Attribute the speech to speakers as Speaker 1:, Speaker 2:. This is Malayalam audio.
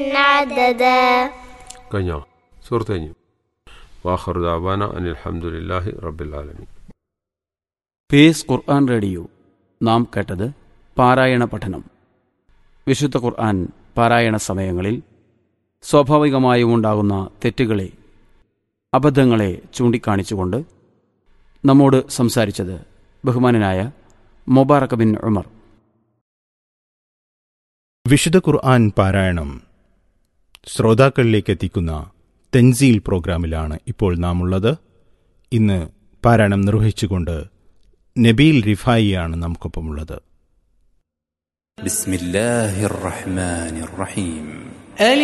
Speaker 1: عددا
Speaker 2: കഴിഞ്ഞോ സുഹൃത്ത് കഴിഞ്ഞു വാഹർ ദാബാന അനിൽ അലഹമുല്ലാഹി റബ്ബിൽ ആലമീൻ
Speaker 3: പേസ് ഖുർആൻ റേഡിയോ നാം കേട്ടത് പാരായണ പഠനം വിശുദ്ധ ഖുർആൻ പാരായണ സമയങ്ങളിൽ സ്വാഭാവികമായും ഉണ്ടാകുന്ന തെറ്റുകളെ അബദ്ധങ്ങളെ ചൂണ്ടിക്കാണിച്ചുകൊണ്ട് നമ്മോട് സംസാരിച്ചത് ബഹുമാനനായ മുബാറക് ബിൻ ഉമർ
Speaker 4: വിശുദ്ധ ഖുർആൻ പാരായണം ശ്രോതാക്കളിലേക്ക് എത്തിക്കുന്ന തെൻസീൽ പ്രോഗ്രാമിലാണ് ഇപ്പോൾ നാം ഉള്ളത് ഇന്ന് പാരായണം നിർവഹിച്ചുകൊണ്ട് നബീൽ റിഫായിയാണ് നമുക്കൊപ്പമുള്ളത്
Speaker 5: بسم الله الرحمن الرحيم